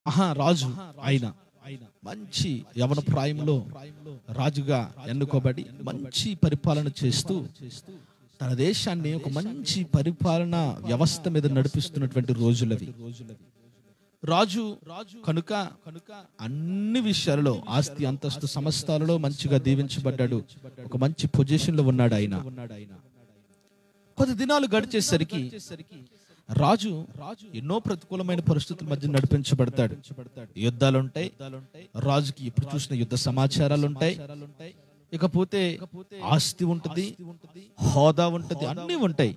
ఆహా రాజు ఆయన మంచి యవన ప్రాయంలో రాజుగా ఎన్నుకోబడి మంచి పరిపాలన చేస్తూ తన దేశాన్ని ఒక మంచి పరిపాలన వ్యవస్థ మీద నడిపిస్తున్నటువంటి రోజులవి రాజు కనుక కనుక అన్ని విషయాలలో ఆస్తి అంతస్తు సమస్తాలలో మంచిగా దీవించబడ్డాడు ఒక మంచి పొజిషన్ లో ఉన్నాడు ఆయన కొద్ది దినాలు గడిచేసరికి రాజు రాజు ఎన్నో ప్రతికూలమైన పరిస్థితుల మధ్య నడిపించబడతాడు యుద్ధాలు ఉంటాయి రాజుకి ఎప్పుడు చూసిన యుద్ధ సమాచారాలు ఉంటాయి ఇకపోతే ఆస్తి ఉంటది హోదా ఉంటది అన్ని ఉంటాయి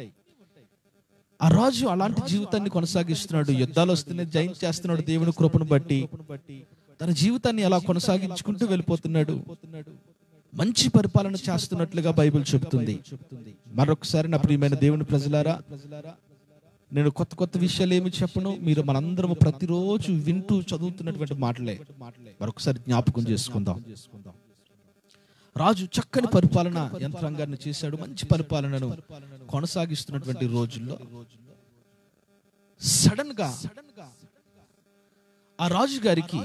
ఆ రాజు అలాంటి జీవితాన్ని కొనసాగిస్తున్నాడు యుద్ధాలు వస్తేనే జయించేస్తున్నాడు దేవుని కృపను బట్టి తన జీవితాన్ని అలా కొనసాగించుకుంటూ వెళ్ళిపోతున్నాడు మంచి పరిపాలన చేస్తున్నట్లుగా బైబిల్ చెబుతుంది మరొకసారి నా ప్రియమైన దేవుని ప్రజలారా నేను కొత్త కొత్త విషయాలు ఏమి చెప్పను మీరు మనందరం ప్రతిరోజు వింటూ చదువుతున్నటువంటి మాటలే మరొకసారి జ్ఞాపకం చేసుకుందాం రాజు చక్కని పరిపాలన యంత్రాంగాన్ని చేశాడు మంచి పరిపాలనను కొనసాగిస్తున్నటువంటి రోజుల్లో సడన్ గా ఆ రాజు గారికి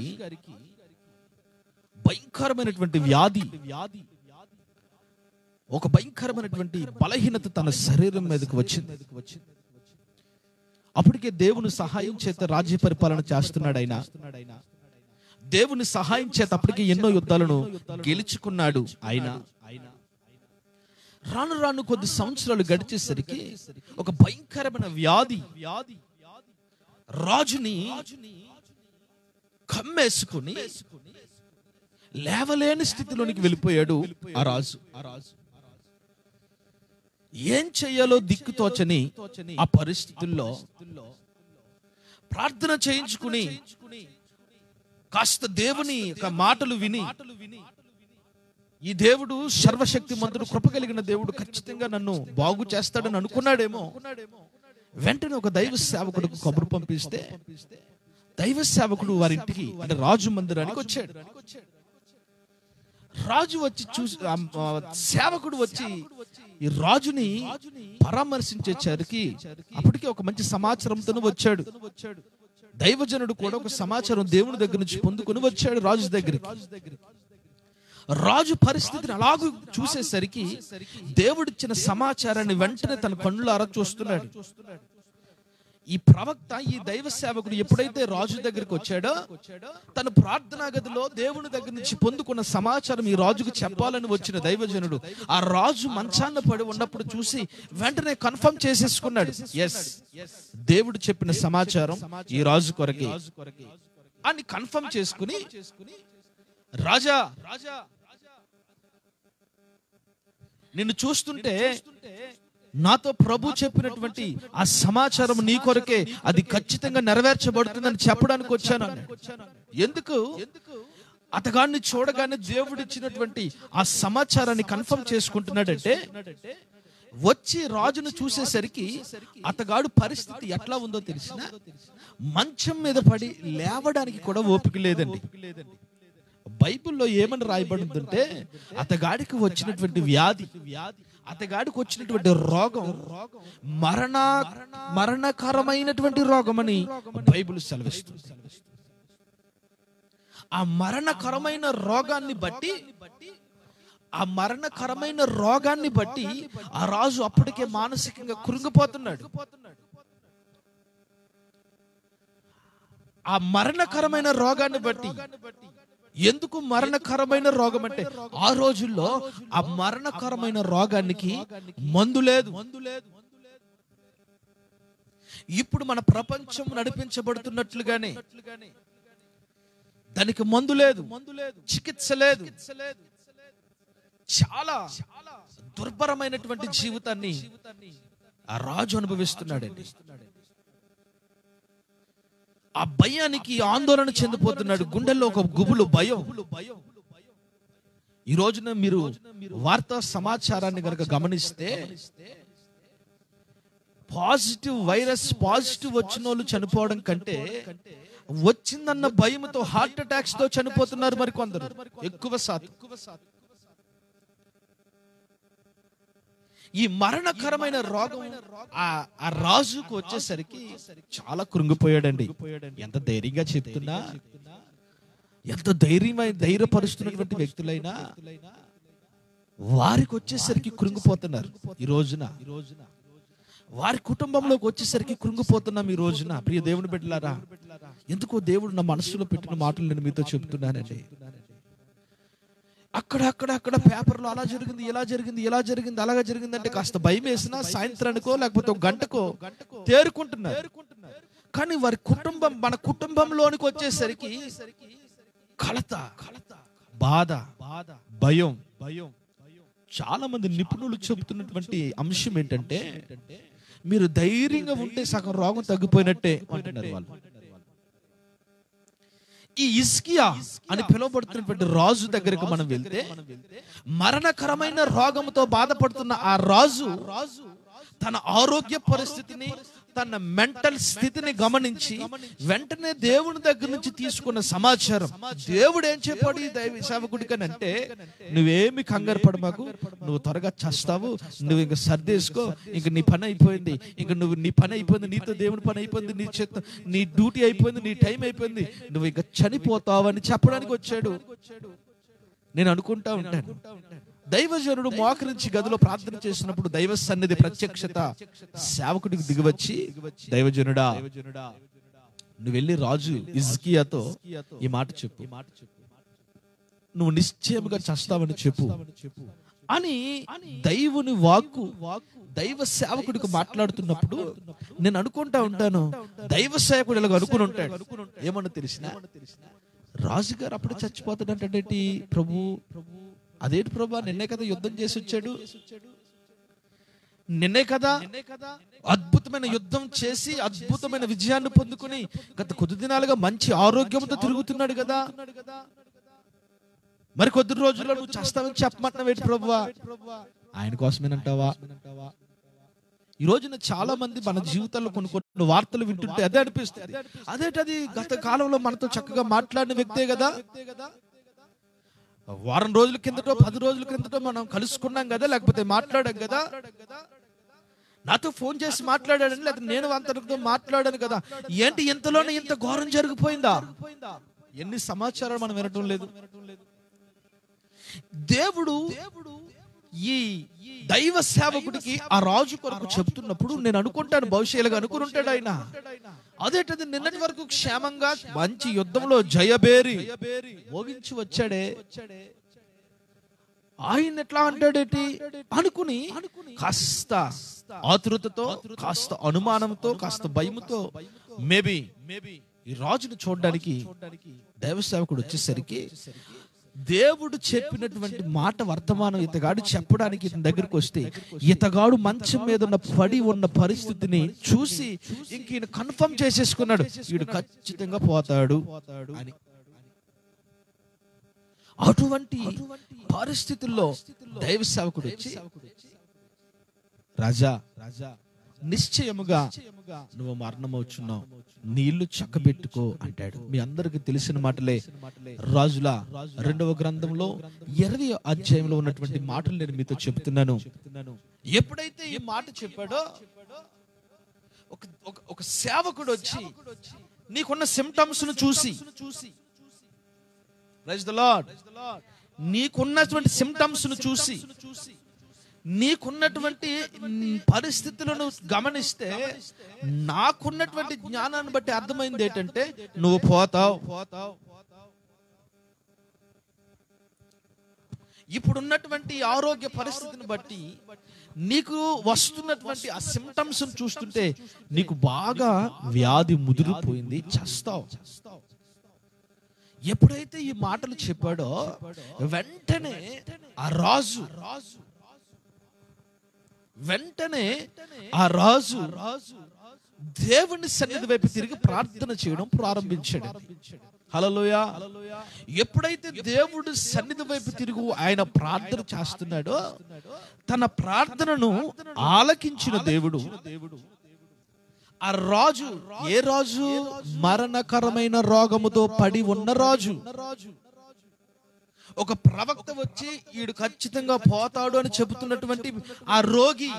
భయంకరమైనటువంటి వ్యాధి వ్యాధి ఒక భయంకరమైనటువంటి బలహీనత తన శరీరం మీదకి వచ్చింది అప్పటికే దేవుని సహాయం చేత రాజ్య పరిపాలన చేస్తున్నాడు ఆయన దేవుని సహాయం చేత అప్పటికే ఎన్నో యుద్ధాలను గెలుచుకున్నాడు ఆయన రాను రాను కొద్ది సంవత్సరాలు గడిచేసరికి ఒక భయంకరమైన వ్యాధి వ్యాధి రాజుని కమ్మేసుకుని లేవలేని స్థితిలోనికి వెళ్ళిపోయాడు ఆ రాజు ఆ రాజు ఏం చెయ్యాలో దిక్కుతోచని ఆ పరిస్థితుల్లో ప్రార్థన చేయించుకుని కాస్త దేవుని యొక్క మాటలు విని ఈ దేవుడు సర్వశక్తి మంతుడు కృప కలిగిన దేవుడు ఖచ్చితంగా నన్ను బాగు చేస్తాడని అనుకున్నాడేమో వెంటనే ఒక దైవ సేవకుడికి కబురు పంపిస్తే దైవ సేవకుడు వారింటికి అంటే రాజు మందిరానికి వచ్చాడు రాజు వచ్చి చూసి ఆ, ఆ, సేవకుడు వచ్చి ఈ రాజుని పరామర్శించేసరికి అప్పటికే ఒక మంచి సమాచారంతో వచ్చాడు దైవజనుడు కూడా ఒక సమాచారం దేవుని దగ్గర నుంచి పొందుకొని వచ్చాడు రాజు దగ్గరికి రాజు పరిస్థితిని అలాగూ చూసేసరికి దేవుడిచ్చిన సమాచారాన్ని వెంటనే తన కన్నులారా చూస్తున్నాడు ఈ ప్రవక్త ఈ దైవ సేవకుడు ఎప్పుడైతే రాజు దగ్గరికి వచ్చాడో తన ప్రార్థనా గదిలో దేవుని దగ్గర నుంచి పొందుకున్న సమాచారం ఈ రాజుకు చెప్పాలని వచ్చిన దైవజనుడు ఆ రాజు మంచాన్న పడి ఉన్నప్పుడు చూసి వెంటనే కన్ఫర్మ్ చేసేసుకున్నాడు ఎస్ దేవుడు చెప్పిన సమాచారం ఈ రాజు కొరకే అని కన్ఫర్మ్ చేసుకుని రాజా రాజా నిన్ను చూస్తుంటే నాతో ప్రభు చెప్పినటువంటి ఆ సమాచారం నీ కొరకే అది ఖచ్చితంగా నెరవేర్చబడుతుందని చెప్పడానికి వచ్చాను అన్నాడు. ఎందుకు అతగాన్ని చూడగానే దేవుడు ఇచ్చినటువంటి ఆ సమాచారాన్ని కన్ఫర్మ్ చేసుకుంటున్నాడంటే వచ్చి రాజును చూసేసరికి అతగాడు పరిస్థితి ఎట్లా ఉందో తెలిసిన మంచం మీద పడి లేవడానికి కూడా ఓపిక లేదండి బైబిల్లో ఏమని రాయబడిందంటే అతగాడికి వచ్చినటువంటి వ్యాధి వ్యాధి అతగాడికి వచ్చినటువంటి రోగం మరణ మరణకరమైనటువంటి రోగం అని బైబిల్ సెలవిస్తుంది ఆ మరణకరమైన రోగాన్ని బట్టి ఆ మరణకరమైన రోగాన్ని బట్టి ఆ రాజు అప్పటికే మానసికంగా కృంగిపోతున్నాడు ఆ మరణకరమైన రోగాన్ని బట్టి ఎందుకు మరణకరమైన రోగం అంటే ఆ రోజుల్లో ఆ మరణకరమైన రోగానికి మందు లేదు మందు లేదు ఇప్పుడు మన ప్రపంచం నడిపించబడుతున్నట్లుగానే దానికి మందు లేదు మందు లేదు చికిత్స లేదు చాలా దుర్భరమైనటువంటి జీవితాన్ని ఆ రాజు అనుభవిస్తున్నాడండి ఆ భయానికి ఆందోళన చెందిపోతున్నాడు గుండెల్లో ఒక గుబులు భయం ఈ రోజున మీరు వార్తా సమాచారాన్ని కనుక గమనిస్తే పాజిటివ్ వైరస్ పాజిటివ్ వచ్చిన వాళ్ళు చనిపోవడం కంటే వచ్చిందన్న భయంతో హార్ట్ అటాక్స్ తో చనిపోతున్నారు మరి కొందరు ఎక్కువ శాతం ఈ మరణకరమైన రోగం ఆ ఆ రాజుకు వచ్చేసరికి చాలా కృంగిపోయాడండి ఎంత ధైర్యంగా చెప్తున్నా ఎంత ధైర్యమై ధైర్యపరుస్తున్నటువంటి వ్యక్తులైనా వారికి వచ్చేసరికి కృంగిపోతున్నారు ఈ రోజున ఈ రోజున వారి కుటుంబంలోకి వచ్చేసరికి కృంగిపోతున్నాం ఈ రోజున ప్రియ దేవుని బిడ్డలారా ఎందుకో దేవుడు నా మనసులో పెట్టిన మాటలు నేను మీతో చెప్తున్నానండి అక్కడ అక్కడ అక్కడ పేపర్లో అలా జరిగింది ఇలా జరిగింది ఇలా జరిగింది అలాగా జరిగింది అంటే కాస్త భయం వేసినా సాయంత్రానికో లేకపోతే ఒక గంటకో తేరుకుంటున్నారు కానీ వారి కుటుంబం మన కుటుంబంలోనికి వచ్చేసరికి కలత కలత బాధ బాధ భయం భయం చాలా మంది నిపుణులు చెబుతున్నటువంటి అంశం ఏంటంటే మీరు ధైర్యంగా ఉంటే సగం రోగం తగ్గిపోయినట్టే అంటున్నారు వాళ్ళు ఈ ఇస్కియా అని పిలువబడుతున్నటువంటి రాజు దగ్గరకు మనం వెళ్తే మరణకరమైన రోగంతో బాధపడుతున్న ఆ రాజు తన ఆరోగ్య పరిస్థితిని తన మెంటల్ స్థితిని గమనించి వెంటనే దేవుని దగ్గర నుంచి తీసుకున్న సమాచారం దేవుడు ఏం చెప్పాడు ఈ దైవ సేవకుడికి అని అంటే నువ్వేమి కంగారు పడమాకు నువ్వు త్వరగా చస్తావు నువ్వు ఇంక సర్దేసుకో ఇంక నీ పని అయిపోయింది ఇంక నువ్వు నీ పని అయిపోయింది నీతో దేవుని పని అయిపోయింది నీ చేత నీ డ్యూటీ అయిపోయింది నీ టైం అయిపోయింది నువ్వు ఇంక చనిపోతావు అని చెప్పడానికి వచ్చాడు నేను అనుకుంటా ఉంటాను దైవజనుడు మోకరించి గదిలో ప్రార్థన చేసినప్పుడు దైవ సన్నిధి ప్రత్యక్షత సేవకుడికి దిగివచ్చి దైవజనుడా నువ్వు వెళ్ళి రాజు ఇజ్కియాతో ఈ మాట చెప్పు నువ్వు నిశ్చయముగా చస్తావని చెప్పు అని దైవుని వాక్కు దైవ సేవకుడికి మాట్లాడుతున్నప్పుడు నేను అనుకుంటా ఉంటాను దైవ సేవకుడు ఇలాగ అనుకుని ఉంటాడు ఏమన్నా తెలిసిన రాజుగారు అప్పుడు చచ్చిపోతాడంటే ప్రభు అదేంటి ప్రభు నిన్నే కదా యుద్ధం చేసి వచ్చాడు నిన్నే కదా అద్భుతమైన యుద్ధం చేసి అద్భుతమైన విజయాన్ని పొందుకుని గత కొద్ది దినాలుగా మంచి ఆరోగ్యంతో తిరుగుతున్నాడు కదా మరి కొద్ది రోజుల్లో నువ్వు చేస్తావని చెప్పమంటున్నావు ఏంటి ప్రభువా ఆయన కోసమేనంటావా ఈ రోజున చాలా మంది మన జీవితాల్లో కొన్ని కొన్ని వార్తలు వింటుంటే అదే అనిపిస్తుంది అదేంటది గత కాలంలో మనతో చక్కగా మాట్లాడిన వ్యక్తే కదా వారం రోజుల కిందటో పది రోజుల కిందటో మనం కలుసుకున్నాం కదా లేకపోతే మాట్లాడాం కదా నాతో ఫోన్ చేసి మాట్లాడాడని లేదా నేను అంతటితో మాట్లాడాను కదా ఏంటి ఇంతలోనే ఇంత ఘోరం జరిగిపోయిందా ఎన్ని సమాచారాలు మనం వినటం లేదు దేవుడు ఈ దైవ సేవకుడికి ఆ రాజు కొరకు చెప్తున్నప్పుడు నేను అనుకుంటాను భవిష్యత్తుగా అనుకుని ఉంటాడు ఆయన అదేంటది నిన్నటి వరకు క్షేమంగా మంచి యుద్ధంలో జయబేరి మోగించి వచ్చాడే ఆయన ఎట్లా అంటాడేటి అనుకుని కాస్త ఆతృతతో కాస్త అనుమానంతో కాస్త భయముతో మేబీ మేబీ ఈ రాజును చూడడానికి దైవ సేవకుడు వచ్చేసరికి దేవుడు చెప్పినటువంటి మాట వర్తమానం ఇతగాడు చెప్పడానికి ఇతని దగ్గరికి వస్తే ఇతగాడు మంచం మీద ఉన్న పడి ఉన్న పరిస్థితిని చూసి ఇంక ఈయన కన్ఫర్మ్ చేసేసుకున్నాడు వీడు ఖచ్చితంగా పోతాడు అని అటువంటి పరిస్థితుల్లో దైవ సేవకుడు వచ్చి రాజా రాజా నిశ్చయముగా నువ్వు మరణమవుచున్నావు నీళ్లు చక్కబెట్టుకో అంటాడు మీ అందరికి తెలిసిన మాటలే రాజుల రెండవ గ్రంథంలో ఇరవై అధ్యాయంలో ఉన్నటువంటి మాటలు నేను మీతో చెప్తున్నాను ఎప్పుడైతే ఈ మాట చెప్పాడో ఒక ఒక- ఒక సేవకుడు వచ్చి నీకున్న సిమ్టమ్స్ ను చూసి Praise the Lord. నీకున్నటువంటి సిమ్టమ్స్ ను చూసి నీకున్నటువంటి పరిస్థితులను గమనిస్తే నాకున్నటువంటి జ్ఞానాన్ని బట్టి అర్థమైంది ఏంటంటే నువ్వు పోతావు పోతావు ఇప్పుడున్నటువంటి ఆరోగ్య పరిస్థితిని బట్టి నీకు వస్తున్నటువంటి ఆ సిమ్టమ్స్ చూస్తుంటే నీకు బాగా వ్యాధి ముదిరిపోయింది చస్తావు ఎప్పుడైతే ఈ మాటలు చెప్పాడో వెంటనే ఆ రాజు రాజు వెంటనే ఆ రాజు దేవుని సన్నిధి వైపు తిరిగి ప్రార్థన చేయడం ప్రారంభించాడు హలలోయ ఎప్పుడైతే దేవుడు సన్నిధి వైపు తిరుగు ఆయన ప్రార్థన చేస్తున్నాడో తన ప్రార్థనను ఆలకించిన దేవుడు ఆ రాజు ఏ రాజు మరణకరమైన రోగముతో పడి ఉన్న రాజు ఒక ప్రవక్త వచ్చి ఈడు ఖచ్చితంగా పోతాడు అని చెబుతున్నటువంటి ఆ రోగి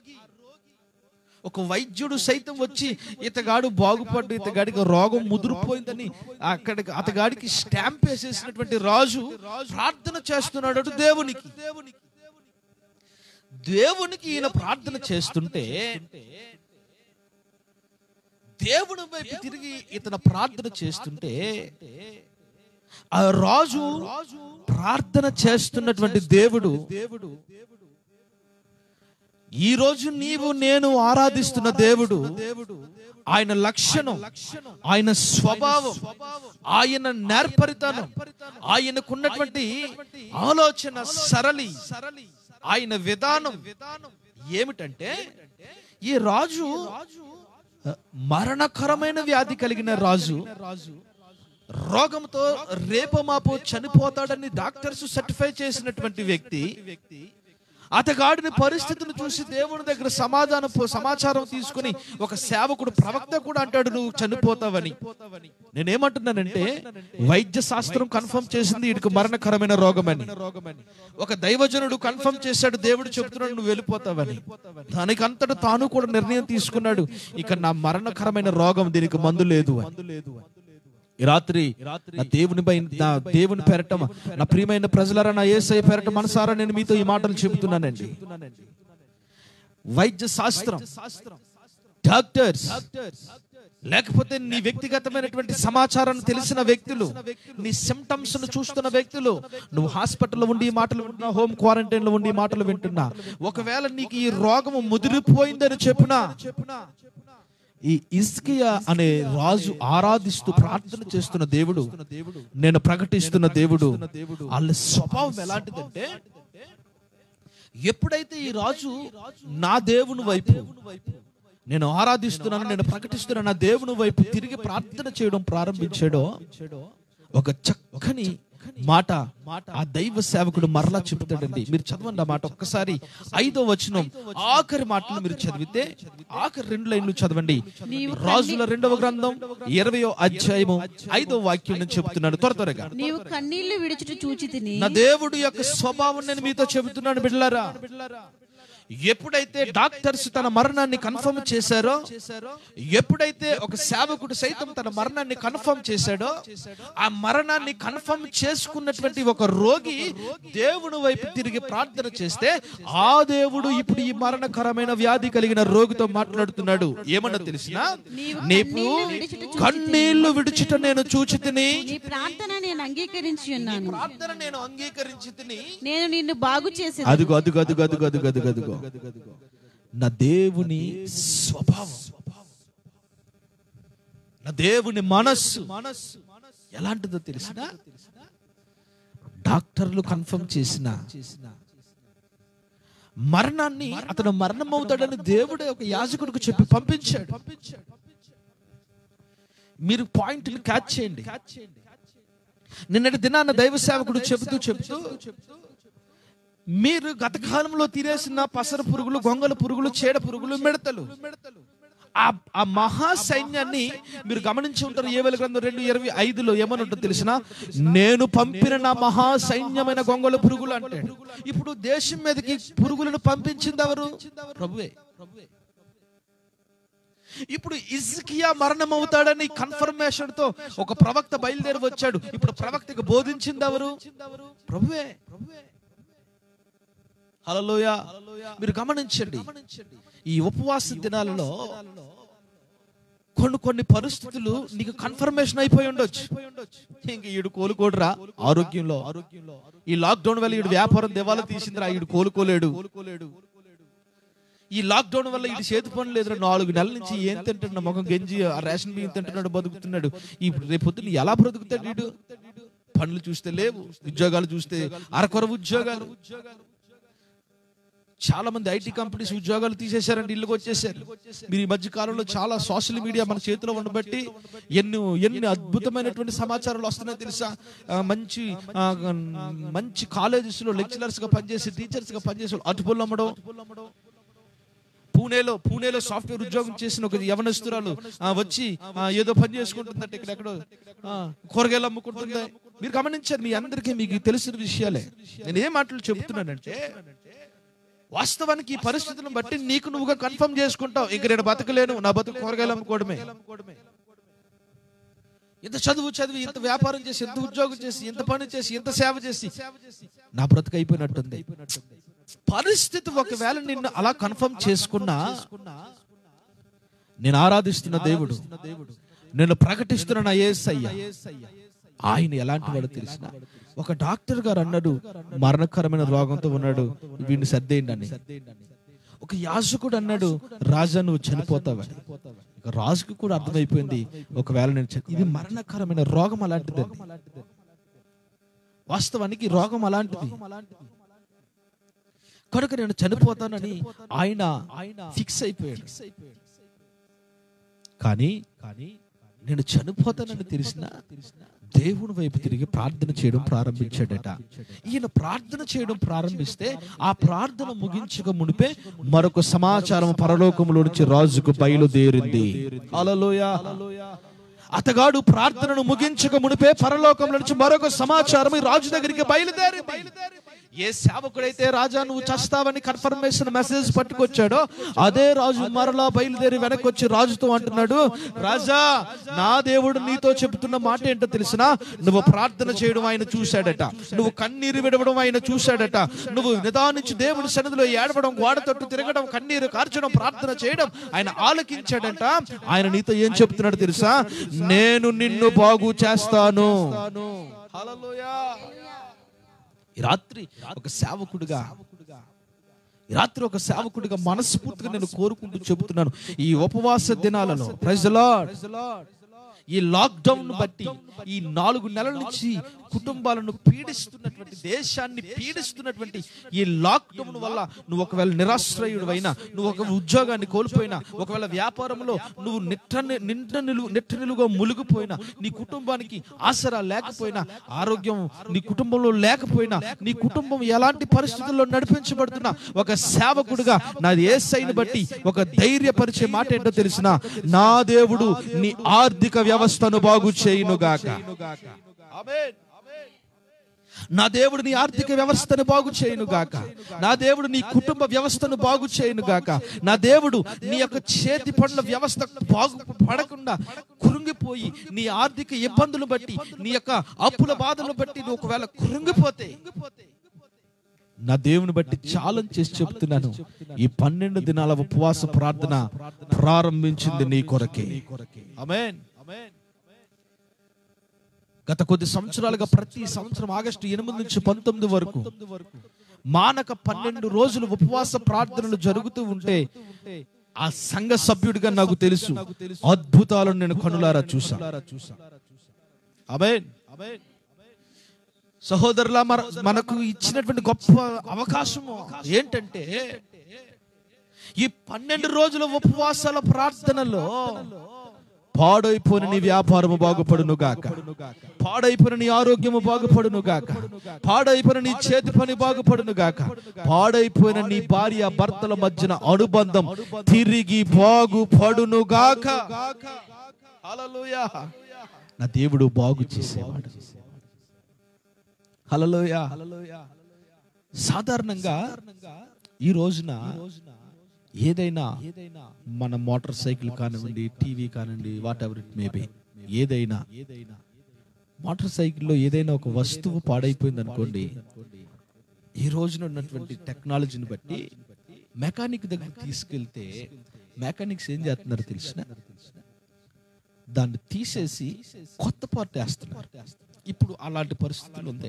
ఒక వైద్యుడు సైతం వచ్చి ఇతగాడు బాగుపడ్డు ఇతగాడికి రోగం ముదిరిపోయిందని అక్కడికి అతగాడికి స్టాంప్ వేసేసినటువంటి రాజు ప్రార్థన చేస్తున్నాడు అటు దేవునికి దేవునికి ఈయన ప్రార్థన చేస్తుంటే దేవుని వైపు తిరిగి ఇతను ప్రార్థన చేస్తుంటే ఆ రాజు ప్రార్థన చేస్తున్నటువంటి దేవుడు దేవుడు ఈ రోజు నీవు నేను ఆరాధిస్తున్న దేవుడు దేవుడు ఆయన లక్షణం ఆయన స్వభావం ఆయన నేర్పరితనం ఆయనకున్నటువంటి ఆలోచన సరళి ఆయన విధానం ఏమిటంటే ఈ రాజు మరణకరమైన వ్యాధి కలిగిన రాజు రోగంతో రేపమాపు చనిపోతాడని డాక్టర్స్ సర్టిఫై చేసినటువంటి వ్యక్తి అతగాడిని పరిస్థితిని చూసి దేవుని దగ్గర సమాధానం సమాచారం తీసుకుని ఒక సేవకుడు ప్రవక్త కూడా అంటాడు నువ్వు చనిపోతావని నేనేమంటున్నానంటే వైద్య శాస్త్రం కన్ఫర్మ్ చేసింది వీడికి మరణకరమైన రోగమని ఒక దైవజనుడు కన్ఫర్మ్ చేశాడు దేవుడు చెప్తున్నాడు నువ్వు వెళ్ళిపోతావని దానికి అంతటా తాను కూడా నిర్ణయం తీసుకున్నాడు ఇక నా మరణకరమైన రోగం దీనికి మందు లేదు అని ఈ రాత్రి నా దేవుని పై నా దేవుని పేరట నా ప్రియమైన ప్రజలరా నా ఏసై పేరట మనసారా నేను మీతో ఈ మాటలు చెబుతున్నానండి వైద్య శాస్త్రం డాక్టర్స్ లేకపోతే నీ వ్యక్తిగతమైనటువంటి సమాచారం తెలిసిన వ్యక్తులు నీ సిమ్టమ్స్ ను చూస్తున్న వ్యక్తులు నువ్వు హాస్పిటల్లో ఉండి ఈ మాటలు వింటున్నా హోమ్ క్వారంటైన్ లో ఉండి ఈ మాటలు వింటున్నా ఒకవేళ నీకు ఈ రోగము ముదిరిపోయిందని చెప్పునా ఈ ఇస్కియా అనే రాజు ఆరాధిస్తూ ప్రార్థన చేస్తున్న దేవుడు నేను ప్రకటిస్తున్న దేవుడు వాళ్ళ స్వభావం ఎలాంటిదంటే ఎప్పుడైతే ఈ రాజు నా దేవుని వైపు నేను ఆరాధిస్తున్నాను నేను ప్రకటిస్తున్నాను నా దేవుని వైపు తిరిగి ప్రార్థన చేయడం ప్రారంభించాడో ఒక చక్కని మాట ఆ దైవ సేవకుడు మరలా చెబుతాడండి మీరు చదవండి ఆ మాట ఒక్కసారి ఐదో వచనం ఆఖరి మాటలు మీరు చదివితే ఆఖరి రెండు లైన్లు చదవండి రాజుల రెండవ గ్రంథం ఇరవయో అధ్యాయము ఐదో వాక్యం నేను చెబుతున్నాను త్వర త్వరగా నీవు కన్నీళ్లు విడిచుట చూచి తిని నా దేవుడు యొక్క స్వభావం నేను మీతో చెబుతున్నాను బిడ్డలారా ఎప్పుడైతే డాక్టర్స్ తన మరణాన్ని కన్ఫర్మ్ చేశారో ఎప్పుడైతే ఒక సేవకుడు సైతం తన మరణాన్ని కన్ఫర్మ్ చేశాడో ఆ మరణాన్ని కన్ఫర్మ్ చేసుకున్నటువంటి ఒక రోగి దేవుని వైపు తిరిగి ప్రార్థన చేస్తే ఆ దేవుడు ఇప్పుడు ఈ మరణకరమైన వ్యాధి కలిగిన రోగితో మాట్లాడుతున్నాడు ఏమన్నా తెలిసిన నీపు కన్నీళ్లు విడుచుట నేను చూచి తిని నీ ప్రార్థన నేను అంగీకరించి ఉన్నాను ప్రార్థన నేను అంగీకరించి తిని నేను నిన్ను బాగు చేసేది అదుగు అదుగు అదుగు అదుగు అదుగు అదుగు అదుగు నా దేవుని స్వభావం నా దేవుని మనస్సు మనస్సు ఎలాంటిదో తెలిసిన డాక్టర్లు కన్ఫర్మ్ చేసిన మరణాన్ని అతను మరణం అవుతాడని దేవుడే ఒక యాజకుడికి చెప్పి పంపించాడు మీరు పాయింట్ క్యాచ్ చేయండి నిన్నటి దినాన్న దైవ సేవకుడు చెబుతూ చెబుతూ మీరు గత కాలంలో తినేసిన పసర పురుగులు గొంగల పురుగులు చీడ పురుగులు మిడతలు ఆ ఆ మహా సైన్యాన్ని మీరు గమనించి ఉంటారు ఏవేల గ్రంథం రెండు ఇరవై ఐదులో ఏమని ఉంటుంది తెలిసిన నేను పంపిన నా మహా సైన్యమైన గొంగల పురుగులు అంటాడు ఇప్పుడు దేశం మీదకి పురుగులను పంపించింది ఎవరు ప్రభువే ఇప్పుడు ఇజ్కియా మరణం అవుతాడని కన్ఫర్మేషన్ తో ఒక ప్రవక్త బయలుదేరి వచ్చాడు ఇప్పుడు ప్రవక్తకు బోధించింది ఎవరు ప్రభువే ప్రభువే హలలోయ మీరు గమనించండి ఈ ఉపవాస దినాలలో కొన్ని కొన్ని పరిస్థితులు నీకు కన్ఫర్మేషన్ అయిపోయి ఉండొచ్చు ఇంక ఈడు కోలుకోడురా ఆరోగ్యంలో ఈ లాక్డౌన్ వల్ల ఈడు వ్యాపారం దేవాల తీసిందిరా ఈడు కోలుకోలేడు ఈ లాక్డౌన్ వల్ల ఈడు చేతి పని లేదురా నాలుగు నెలల నుంచి ఏం తింటున్నా మొగం గంజి ఆ రేషన్ బియ్యం తింటున్నాడు బతుకుతున్నాడు ఈ రేపు పొద్దున్న ఎలా బ్రతుకుతాడు వీడు పనులు చూస్తే లేవు ఉద్యోగాలు చూస్తే అరకొర ఉద్యోగాలు చాలా మంది ఐటీ కంపెనీస్ ఉద్యోగాలు తీసేశారండి ఇల్లుకి వచ్చేసారు మీరు ఈ మధ్య కాలంలో చాలా సోషల్ మీడియా మన చేతిలో ఉండబట్టి ఎన్ని ఎన్ని అద్భుతమైనటువంటి సమాచారాలు వస్తున్నాయో తెలుసా ఆ, మంచి ఆ, మంచి కాలేజెస్ లో లెక్చరర్స్ గా పనిచేసి టీచర్స్ గా పనిచేసి వాళ్ళు అటుపులు అమ్మడం పూణేలో పూణేలో సాఫ్ట్వేర్ ఉద్యోగం చేసిన ఒక యవనస్తురాలు ఆ, వచ్చి ఆ, ఏదో పని చేసుకుంటుందంటే ఇక్కడ ఎక్కడో ఆ, కూరగాయలు అమ్ముకుంటుంది మీరు గమనించారు మీ అందరికీ మీకు తెలిసిన విషయాలే నేను ఏ మాటలు చెబుతున్నానంటే వాస్తవానికి ఈ పరిస్థితులను బట్టి నీకు నువ్వుగా కన్ఫర్మ్ చేసుకుంటావు ఇంక నేను బతకలేను నా బతుకు కూరగాయలు అమ్ముకోవడమే ఇంత చదువు చదివి ఇంత వ్యాపారం చేసి ఇంత ఉద్యోగం చేసి ఇంత పని చేసి ఇంత సేవ చేసి నా బ్రతుకు అయిపోయినట్టుంది పరిస్థితి ఒకవేళ నిన్ను అలా కన్ఫర్మ్ చేసుకున్నా నేను ఆరాధిస్తున్న దేవుడు నేను ప్రకటిస్తున్న నా యేసయ్య ఆయన ఎలాంటి వాడు తెలిసిన ఒక డాక్టర్ గారు అన్నాడు మరణకరమైన రోగంతో ఉన్నాడు వీడిని సర్దేయండి అని ఒక యాజకుడు అన్నాడు రాజా నువ్వు చనిపోతావని ఇక రాజుకు కూడా అర్థమైపోయింది ఒకవేళ నేను చని- ఇది మరణకరమైన రోగం అలాంటిది వాస్తవానికి రోగం అలాంటిది కనుక నేను చనిపోతానని ఆయన ఆయన ఫిక్స్ అయిపోయాడు కానీ కానీ నేను చనిపోతానని తెలిసిన దేవుని వైపు తిరిగి ప్రార్థన చేయడం ప్రారంభించాడట ఈయన ప్రార్థన చేయడం ప్రారంభిస్తే ఆ ప్రార్థన ముగించక మునిపే మరొక సమాచారం పరలోకములో నుంచి రాజుకు బయలుదేరింది హల్లెలూయ అతగాడు ప్రార్థనను ముగించక మునిపే పరలోకంలో నుంచి మరొక సమాచారం ఈ రాజు దగ్గరికి బయలుదేరింది ఏ సేవకుడైతే రాజా నువ్వు చస్తావని కన్ఫర్మేషన్ మెసేజ్ పట్టుకొచ్చాడో అదే రాజు మరలా బయలుదేరి వెనక్కి వచ్చి రాజుతో అంటున్నాడు రాజా నా దేవుడు నీతో చెబుతున్న మాట ఏంటో తెలిసినా నువ్వు ప్రార్థన చేయడం ఆయన చూశాడట నువ్వు కన్నీరు విడవడం ఆయన చూశాడట నువ్వు నిదానించి దేవుని సన్నిధిలో ఏడవడం గోడ తట్టు తిరగడం కన్నీరు కార్చడం ప్రార్థన చేయడం ఆయన ఆలకించాడంట ఆయన నీతో ఏం చెప్తున్నాడు తెలుసా నేను నిన్ను బాగు చేస్తాను హల్లెలూయా ఈ రాత్రి ఒక సేవకుడిగా ఈ రాత్రి ఒక సేవకుడిగా మనస్ఫూర్తిగా నేను కోరుకుంటూ చెబుతున్నాను ఈ ఉపవాస దినాలలో ప్రైజ్ ఈ లాక్డౌన్ బట్టి ఈ నాలుగు నెలల నుంచి కుటుంబాలను పీడిస్తున్నటువంటి దేశాన్ని పీడిస్తున్నటువంటి ఈ లాక్డౌన్ వల్ల నువ్వు ఒకవేళ నిరాశ్రయుడు అయినా నువ్వు ఒక ఉద్యోగాన్ని కోల్పోయినా ఒకవేళ వ్యాపారంలో నువ్వు నిట్ట నింట నిలువు నిట్ట నిలువుగా మునిగిపోయినా నీ కుటుంబానికి ఆసరా లేకపోయినా ఆరోగ్యం నీ కుటుంబంలో లేకపోయినా నీ కుటుంబం ఎలాంటి పరిస్థితుల్లో నడిపించబడుతున్నా ఒక సేవకుడిగా నాది ఏ సైని బట్టి ఒక ధైర్యపరిచే మాట ఏంటో తెలిసిన నా దేవుడు నీ ఆర్థిక వ్యవస్థను బాగు చేయునుగాక ఆమేన్. నా దేవుడు నీ ఆర్థిక వ్యవస్థను బాగు చేయను గాక నా దేవుడు నీ కుటుంబ వ్యవస్థను బాగు చేయను గాక నా దేవుడు నీ యొక్క చేతి పనుల వ్యవస్థ బాగు పడకుండా కురుంగిపోయి నీ ఆర్థిక ఇబ్బందులు బట్టి నీ యొక్క అప్పుల బాధలను బట్టి నువ్వు ఒకవేళ కురుంగిపోతే నా దేవుని బట్టి చాలని చేసి చెప్తున్నాను ఈ పన్నెండు దినాల ఉపవాస ప్రార్థన ప్రారంభించింది నీ కొరకే ఆమేన్ గత కొద్ది సంవత్సరాలుగా ప్రతి సంవత్సరం ఆగస్టు ఎనిమిది నుంచి పంతొమ్మిది వరకు మానక పన్నెండు రోజులు ఉపవాస ప్రార్థనలు జరుగుతూ ఉంటే ఆ సంఘ సభ్యుడిగా నాకు తెలుసు అద్భుతాలను నేను కనులారా చూసా అబేన్ సహోదరుల మనకు ఇచ్చినటువంటి గొప్ప అవకాశము ఏంటంటే ఈ పన్నెండు రోజుల ఉపవాసాల ప్రార్థనలో పాడైపోయిన నీ వ్యాపారము బాగుపడును గాక పాడైపోయిన నీ ఆరోగ్యము బాగుపడును గాక పాడైపోయిన నీ చేతి పని బాగుపడును గాక పాడైపోయిన నీ భార్య భర్తల మధ్యన అనుబంధం తిరిగి బాగుపడును గాక హల్లెలూయా నా దేవుడు బాగు చేసేవాడు హల్లెలూయా సాధారణంగా ఈ రోజున ఏదైనా మన మోటార్ సైకిల్ కానివ్వండి టీవీ కానివ్వండి whatever it may be ఏదైనా మోటార్ సైకిల్లో ఏదైనా ఒక వస్తువు పాడైపోయింది అనుకోండి ఈ రోజున ఉన్నటువంటి టెక్నాలజీని బట్టి మెకానిక్ దగ్గర తీసుకెళ్తే మెకానిక్స్ ఏం చేస్తున్నారు తెలిసిన దాన్ని తీసేసి కొత్త పార్ట్ వేస్తున్నారు ఇప్పుడు అలాంటి పరిస్థితులు ఉంది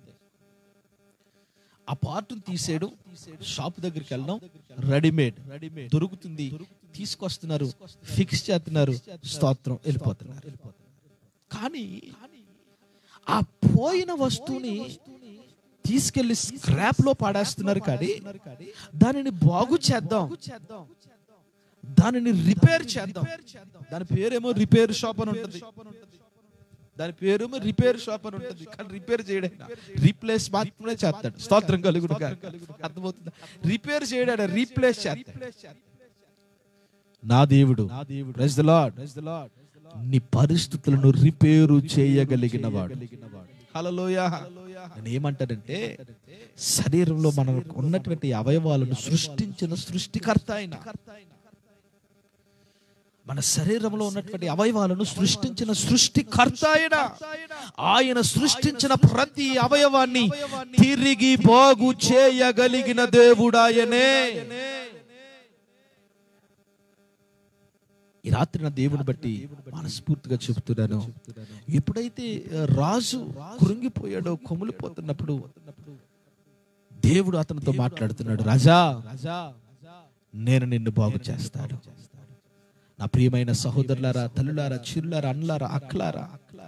ఆ పార్ట్ తీసేయడం షాప్ దగ్గరికి వెళ్ళడం రెడీమేడ్ దొరుకుతుంది తీసుకొస్తున్నారు ఫిక్స్ చేస్తున్నారు స్తోత్రం వెళ్ళిపోతున్నారు కానీ ఆ పోయిన వస్తువుని తీసుకెళ్లి స్క్రాప్ లో పాడేస్తున్నారు కానీ దానిని బాగు చేద్దాం దానిని రిపేర్ చేద్దాం దాని పేరేమో రిపేర్ షాప్ అని ఉంటుంది దాని పేరేమో రిపేర్ షాప్ అని ఉంటుంది కానీ రిపేర్ చేయడం రీప్లేస్ మాత్రమే చేస్తాడు స్తోత్రం కలుగుడు అర్థమవుతుందా రిపేర్ చేయడా రీప్లేస్ చేస్తాడు నా దేవుడు Praise the Lord. నీ పరిస్థితులను రిపేరు చేయగలిగిన వాడు హలలోయ నేను ఏమంటానంటే శరీరంలో మనం ఉన్నటువంటి అవయవాలను సృష్టించిన సృష్టికర్త ఆయన మన శరీరంలో ఉన్నటువంటి అవయవాలను సృష్టించిన సృష్టికర్త ఆయన ఆయన సృష్టించిన ప్రతి అవయవాన్ని తిరిగి బాగు చేయగలిగిన దేవుడాయనే ఈ రాత్రి నా దేవుని బట్టి మనస్ఫూర్తిగా చెబుతున్నాను ఎప్పుడైతే రాజు కృంగిపోయాడో కొములిపోతున్నప్పుడు దేవుడు అతనితో మాట్లాడుతున్నాడు రాజా నేను నిన్ను బాగు చేస్తాను నా ప్రియమైన సహోదరులారా తల్లులారా చిరులారా అన్నలారా అక్కలారా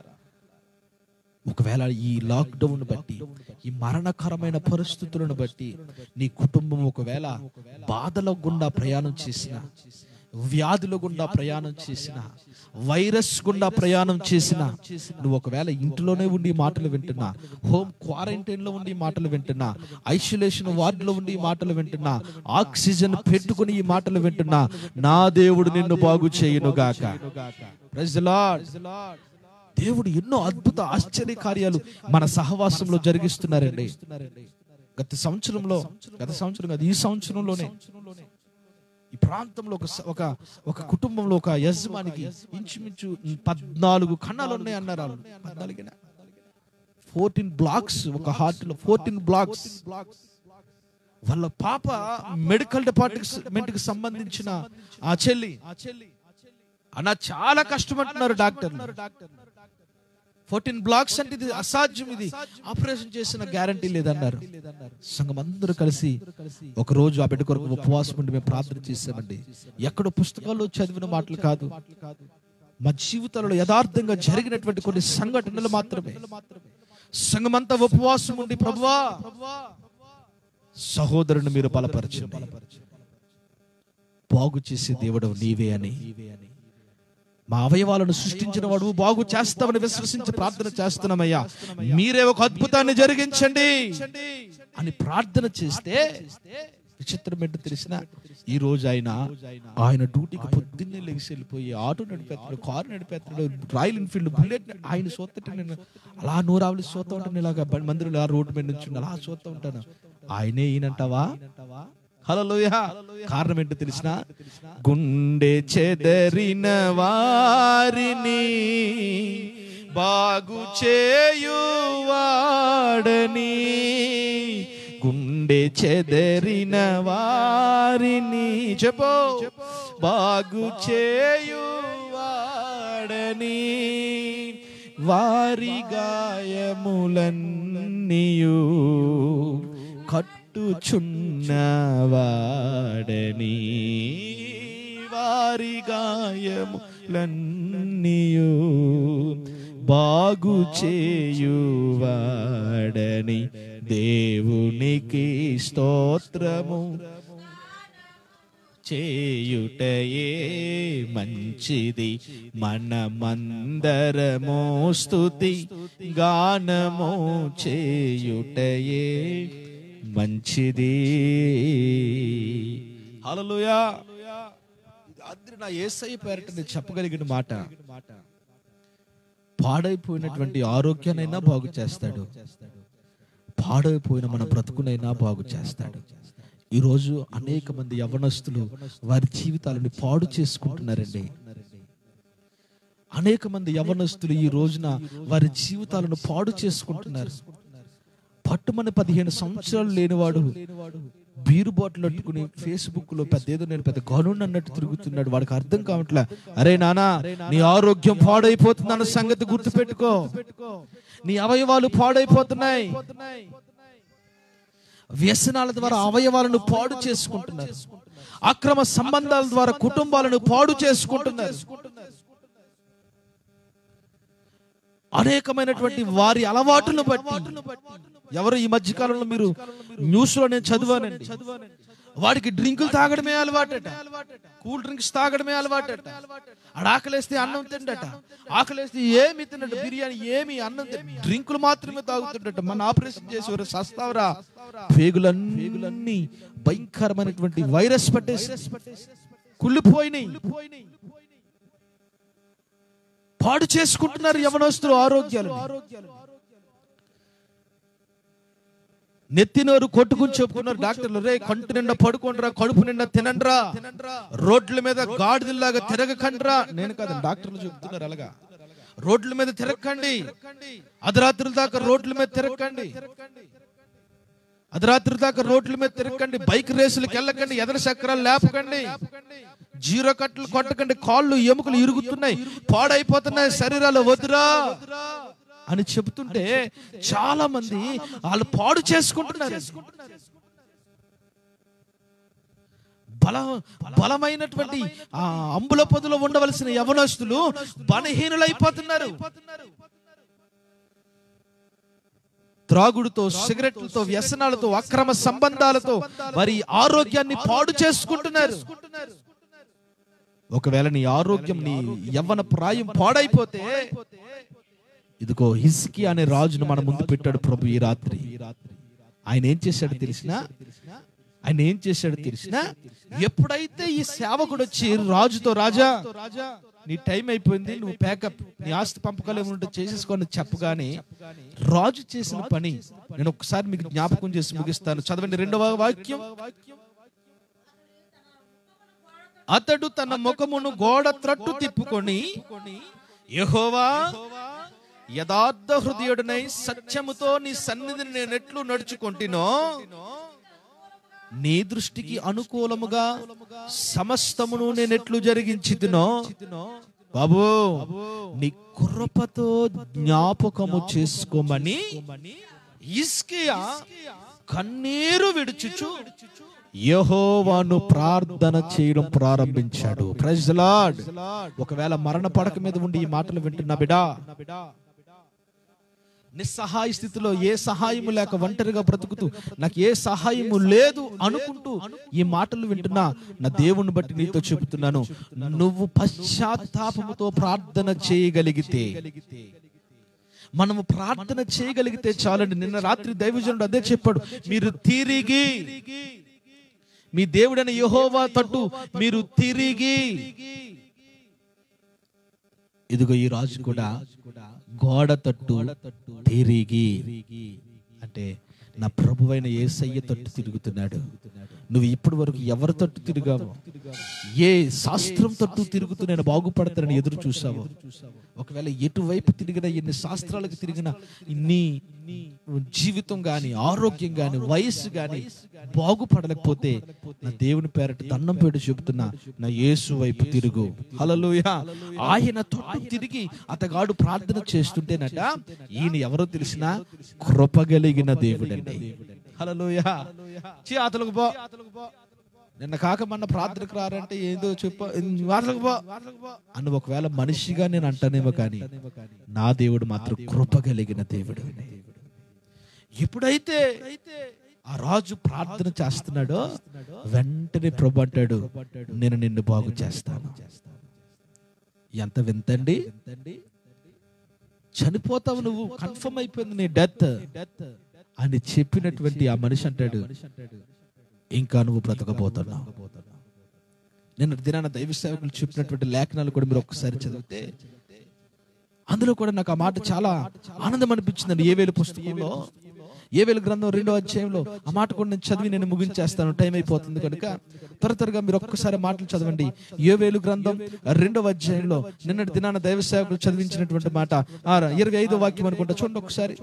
ఒకవేళ ఈ లాక్డౌన్ బట్టి ఈ మరణకరమైన పరిస్థితులను బట్టి నీ కుటుంబం ఒకవేళ బాధల గుండా ప్రయాణం చేసిన వ్యాధుల గుండా ప్రయాణం చేసిన వైరస్ గుండా ప్రయాణం చేసిన నువ్వు ఒకవేళ ఇంట్లోనే ఉండి ఈ మాటలు వింటున్నా హోమ్ క్వారంటైన్ లో ఉండి ఈ మాటలు వింటున్నా ఐసోలేషన్ వార్డులో ఉండి ఈ మాటలు వింటున్నా ఆక్సిజన్ పెట్టుకుని ఈ మాటలు వింటున్నా నా దేవుడు నిన్ను బాగు చేయును గాక Praise the Lord. దేవుడు ఎన్నో అద్భుత ఆశ్చర్య కార్యాలు మన సహవాసంలో జరిగిస్తున్నారండి గత సంవత్సరంలో గత సంవత్సరం కాదు ఈ సంవత్సరంలోనే ఈ ప్రాంతంలో ఒక స- ఒక ఒక కుటుంబంలో ఒక యజమానికి ఇంచుమించు పద్నాలుగు కణాలు ఉన్నాయి అన్నారు వాళ్ళు. పద్నాలుగేనా ఫోర్టీన్ బ్లాక్స్ ఒక హార్ట్ లో ఫోర్టీన్ బ్లాక్స్ వాళ్ళ పాప మెడికల్ డిపార్ట్మెంట్ కి సంబంధించిన ఆ చెల్లి అన్న చాలా కష్టపడుతున్నారు డాక్టర్ ఫోర్టీన్ బ్లాక్స్ అంటే ఇది అసాధ్యం ఇది ఆపరేషన్ చేసిన గ్యారంటీ లేదన్నారు సంఘం అందరూ కలిసి ఒక రోజు ఆ బిడ్డ కొరకు ఉపవాసం ఉండి మేము ప్రార్థన చేసామండి ఎక్కడో పుస్తకాల్లో చదివిన మాటలు కాదు మా జీవితాలలో యథార్థంగా జరిగినటువంటి కొన్ని సంఘటనలు మాత్రమే సంఘమంతా ఉపవాసం ఉండి ప్రభువా సహోదరుని మీరు బలపరచండి బాగు చేసే దేవుడు నీవే అని మా అవయవాలను సృష్టించిన వాడు బాగు చేస్తామని విశ్వసించి ప్రార్థన చేస్తున్నామయ్యా మీరే ఒక అద్భుతాన్ని జరిగించండి అని ప్రార్థన చేస్తే విచిత్రం ఏంటో తెలిసిన ఈ రోజు ఆయన ఆయన డ్యూటీకి పొద్దున్నే లెగిసి వెళ్ళిపోయి ఆటో నడిపేస్తున్నాడు కారు నడిపేస్తున్నాడు రాయల్ ఎన్ఫీల్డ్ బుల్లెట్ ఆయన చూస్తుంటే నేను అలా నూరావులు చూస్తూ ఉంటాను ఇలాగా బండి మందిరంలో ఆ రోడ్డు మీద నుంచి అలా చూస్తూ ఉంటాను ఆయనే ఈయనంటావా హలో కారణం ఏంటో తెలిసిన గుండె చెదరిన వారిని బాగు చేయువాడని గుండె చెదరిన వారిని చెప్పు బాగు చేయువాడని వారి గాయములన్నీయు కట్టుచున్నవాడని వారి గాయములన్నీయు బాగు చేయువాడని దేవునికి స్తోత్రము చేయుటయే మంచిది మనమందరము స్తుతి గానము చేయుటయే మంచిది హల్లెలూయా రాత్రి నా ఏసై పేరట నేను చెప్పగలిగిన మాట పాడైపోయినటువంటి ఆరోగ్యానైనా బాగు చేస్తాడు పాడైపోయిన మన బ్రతుకునైనా బాగు చేస్తాడు ఈరోజు అనేక మంది యవనస్తులు వారి జీవితాలను పాడు చేసుకుంటున్నారండి అనేక మంది యవనస్తులు ఈ రోజున వారి జీవితాలను పాడు చేసుకుంటున్నారు పట్టుమని పదిహేను సంవత్సరాలు లేనివాడు బీరు బాటిల్ అట్టుకుని ఫేస్బుక్ లో పెద్ద ఏదో నేను పెద్ద గనుండి అన్నట్టు తిరుగుతున్నాడు వాడికి అర్థం కావట్లే అరే నానా నీ ఆరోగ్యం పాడైపోతుందన్న సంగతి గుర్తు పెట్టుకో నీ అవయవాలు పాడైపోతున్నాయి వ్యసనాల ద్వారా అవయవాలను పాడు చేసుకుంటున్నారు అక్రమ సంబంధాల ద్వారా కుటుంబాలను పాడు చేసుకుంటున్నారు అనేకమైనటువంటి వారి అలవాటును బట్టి ఎవరు ఈ మధ్య కాలంలో మీరు న్యూస్ లో నేను చదివానండి వాడికి డ్రింకులు తాగడమే అలవాటట కూల్ డ్రింక్స్ తాగడమే అలవాటట ఆడ ఆకలేస్తే అన్నం తిండట ఆకలేస్తే ఏమి తిన్నట్టు బిర్యానీ ఏమి అన్నం తిన డ్రింకులు మాత్రమే తాగుతుండట మన ఆపరేషన్ చేసేవారు సస్తావరా పేగులన్నీ భయంకరమైనటువంటి వైరస్ పట్టేసి కుళ్ళిపోయినాయి పాడు చేసుకుంటున్నారు యవనస్తులు ఆరోగ్యాలు నెత్తినోరు కొట్టుకుని చెప్తున్నారు డాక్టర్లు రే కంటి నిండా పడుకోండిరా కడుపు నిండా తినండ్రా రోడ్ల మీద గాడిదల్లాగా తిరగకండ్రా నేను కాదు డాక్టర్లు చెప్తున్నారు అలాగా రోడ్ల మీద తిరగకండి అర్ధరాత్రుల దాకా రోడ్ల మీద తిరగకండి అర్ధరాత్రి దాకా రోడ్ల మీద తిరగకండి బైక్ రేసులకు వెళ్ళకండి ఎదర చక్రాలు లేపకండి జీరో కట్టలు కొట్టకండి కాళ్ళు ఎముకలు ఇరుగుతున్నాయి పాడైపోతున్నాయి శరీరాలు వద్దురా అని చెబుతుంటే చాలా మంది వాళ్ళు పాడు చేసుకుంటున్నారు బల బలమైనటువంటి ఆ అంబుల పొదులో ఉండవలసిన యవనస్తులు బలహీనులైపోతున్నారు త్రాగుడుతో సిగరెట్లతో వ్యసనాలతో అక్రమ సంబంధాలతో వారి ఆరోగ్యాన్ని పాడు చేసుకుంటున్నారు ఒకవేళ నీ ఆరోగ్యం నీ యవ్వన ప్రాయం పాడైపోతే ఇదిగో హిస్కి అనే రాజును మన ముందు పెట్టాడు ప్రభు ఈ రాత్రి ఆయన ఏం చేశాడు తెలిసినా ఆయన ఏం చేశాడు తెలిసినా ఎప్పుడైతే ఈ సేవకుడు వచ్చి రాజుతో రాజా నీ టైం అయిపోయింది నువ్వు ప్యాకప్ నీ ఆస్తి పంపకాలు ఏమంటే చేసేసుకొని చెప్పగానే రాజు చేసిన పని నేను ఒకసారి మీకు జ్ఞాపకం చేసి ముగిస్తాను చదవండి రెండవ వాక్యం అతడు తన ముఖమును గోడ త్రట్టు తిప్పుకొని యెహోవా యథార్థ హృదయుడనై సత్యముతో నీ సన్నిధిని నేను ఎట్లు నడుచుకుంటునో నీ దృష్టికి అనుకూలముగా సమస్తమును నేను ఎట్లు జరిగించితునో బాబు నీ కృపతో జ్ఞాపకము చేసుకోమని ఇస్కియా కన్నీరు విడుచుచు యెహోవాను ప్రార్థన చేయడం ప్రారంభించాడు ప్రైజ్ లార్డ్ ఒకవేళ మరణ పడక మీద ఉండి ఈ మాటలు వింటున్నా బిడా నిస్సహాయ స్థితిలో ఏ సహాయము లేక ఒంటరిగా బ్రతుకుతూ నాకు ఏ సహాయము లేదు అనుకుంటూ ఈ మాటలు వింటున్నా నా దేవుని బట్టి నీతో చెబుతున్నాను నువ్వు పశ్చాత్తాపముతో ప్రార్థన చేయగలిగితే మనము ప్రార్థన చేయగలిగితే చాలండి నిన్న రాత్రి దైవజనుడు అదే చెప్పాడు మీరు తిరిగి మీ దేవుడైన యెహోవా తట్టు మీరు తిరిగి ఇదిగో ఈ రాజు కూడా గోడ తట్టు తిరిగి అంటే నా ప్రభువైన ఏసయ్య తట్టు తిరుగుతున్నాడు నువ్వు ఇప్పటి వరకు ఎవరి తట్టు తిరిగావు ఏ శాస్త్రం తట్టు తిరుగుతూ నేను బాగుపడతానని ఎదురు చూసావు ఒకవేళ ఎటువైపు తిరిగినా ఎన్ని శాస్త్రాలకు తిరిగినా నీ జీవితం గాని ఆరోగ్యం గాని వయస్సు గాని బాగుపడలేకపోతే నా దేవుని పేరట దండం పెట్టి చెబుతున్నా నా యేసు వైపు తిరుగు హలలోయ ఆయన తట్టు తిరిగి అతగాడు ప్రార్థన చేస్తుంటేనట ఈయన ఎవరో తెలిసినా కృపగలిగిన దేవుడండి హలలోయ చీ అతలకు పో నిన్న కాక మొన్న ప్రార్థనకు రారంటే ఏదో చెప్ప వార్తలకు పో అని ఒకవేళ మనిషిగా నేను అంటానేమో కానీ నా దేవుడు మాత్రం కృపగలిగిన దేవుడు ఎప్పుడైతే ఆ రాజు ప్రార్థన చేస్తున్నాడో వెంటనే ప్రభు అంటాడు నేను నిన్ను బాగు చేస్తాను ఎంత వింతండి చనిపోతావు నువ్వు కన్ఫర్మ్ అయిపోయింది నీ డెత్ అని చెప్పినటువంటి ఆ మనిషి అంటాడు ఇంకా నువ్వు బ్రతకబోతున్నావు నేను దినాన దైవ సేవకులు చెప్పినటువంటి లేఖనాలు కూడా మీరు ఒక్కసారి చదివితే అందులో కూడా నాకు ఆ మాట చాలా ఆనందం అనిపించిందండి ఏ వేలు పుస్తకంలో ఏ వేలు గ్రంథం రెండో అధ్యాయంలో ఆ మాట కూడా నేను చదివి నేను ముగించేస్తాను టైం అయిపోతుంది కనుక త్వర త్వరగా మీరు ఒక్కసారి మాటలు చదవండి ఏ వేలు గ్రంథం రెండవ అధ్యాయంలో నిన్నటి దినాన దైవ సేవకులు చదివించినటువంటి మాట ఆ ఇరవై ఐదో వాక్యం అనుకుంటా చూడండి ఒకసారి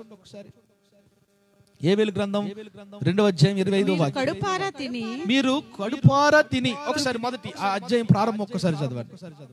ఏ వేలు గ్రంథం రెండవ అధ్యాయం ఇరవై ఐదో వాక్యం కడుపారా తిని మీరు కడుపారా తిని ఒకసారి మొదటి ఆ అధ్యాయం ప్రారంభం ఒక్కసారి చదవండి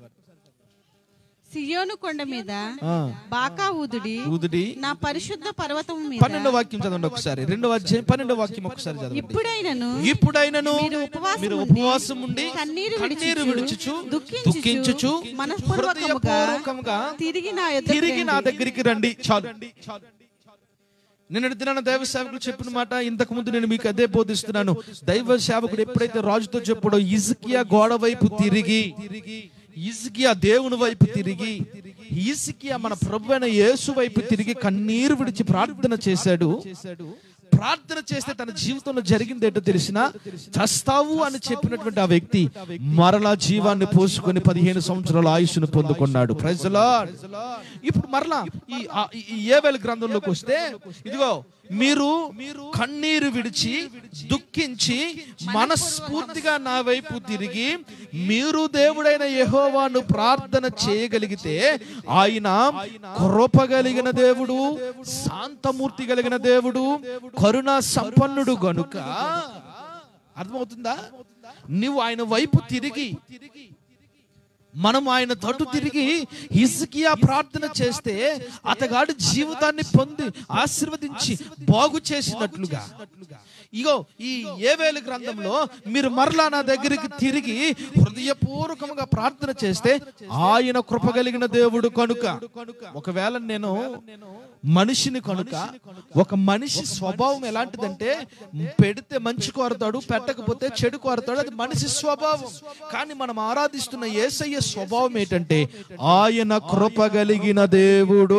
సియోను కొండ మీద ఆ, బాకా ఊదుడి ఊదుడి నా పరిశుద్ధ పర్వతం మీద పన్నెండో వాక్యం చదవండి ఒకసారి రెండవ అధ్యాయం పన్నెండో వాక్యం ఒకసారి చదవండి ఇప్పుడైనను ఇప్పుడైనను మీరు ఉపవాసం మీరు ఉండి, ఉపవాసం ఉండి కన్నీరు కన్నీరు విడుచుచు దుఃఖించుచు, దుఃఖించుచు మనఃపూర్వకముగా హృదయపూర్వకముగా తిరిగి నా యొద్దకు తిరిగి నా రండి. దగ్గరికి రండి చాలు నిన్నటి దినాన దైవ సేవకులు చెప్పిన మాట ఇంతకు ముందు నేను మీకు అదే బోధిస్తున్నాను దైవ సేవకుడు ఎప్పుడైతే రాజుతో చెప్పాడో ఇసుకియా గోడ వైపు తిరిగి ఇసుకియా దేవుని వైపు తిరిగి ఇసుకియా మన ప్రభు అయిన యేసు వైపు తిరిగి కన్నీరు విడిచి ప్రార్థన చేశాడు ప్రార్థన చేస్తే తన జీవితంలో జరిగింది ఏంటో తెలిసిన చస్తావు అని చెప్పినటువంటి ఆ వ్యక్తి మరలా జీవాన్ని పోసుకొని పదిహేను సంవత్సరాల ఆయుష్ను పొందుకున్నాడు ప్రజలా ఇప్పుడు మరలా ఈ ఆ- ఈ- ఈ ఏవేల గ్రంథంలోకి వస్తే ఇదిగో మీరు కన్నీరు విడిచి దుఃఖించి మనస్ఫూర్తిగా నా వైపు తిరిగి మీరు దేవుడైన యెహోవాను ప్రార్థన చేయగలిగితే ఆయన కృపగలిగిన దేవుడు శాంతమూర్తి కలిగిన దేవుడు కరుణ సంపన్నుడు గనుక అర్థమవుతుందా నువ్వు ఆయన వైపు తిరిగి మనం ఆయన తట్టు తిరిగి హిజ్కియా ప్రార్థన చేస్తే అతగాడు జీవితాన్ని పొంది ఆశీర్వదించి బాగు చేసినట్లుగా ఇగో ఈ ఏవేలు గ్రంథంలో మీరు మరలా నా దగ్గరికి తిరిగి హృదయపూర్వకంగా ప్రార్థన చేస్తే ఆయన కృప కలిగిన దేవుడు కనుక ఒకవేళ నేను మనిషిని కనుక ఒక మనిషి స్వభావం ఎలాంటిదంటే పెడితే మంచి కోరతాడు పెట్టకపోతే చెడు కోరతాడు అది మనిషి స్వభావం కానీ మనం ఆరాధిస్తున్న ఏసయ్య స్వభావం ఏంటంటే ఆయన కృప కలిగిన దేవుడు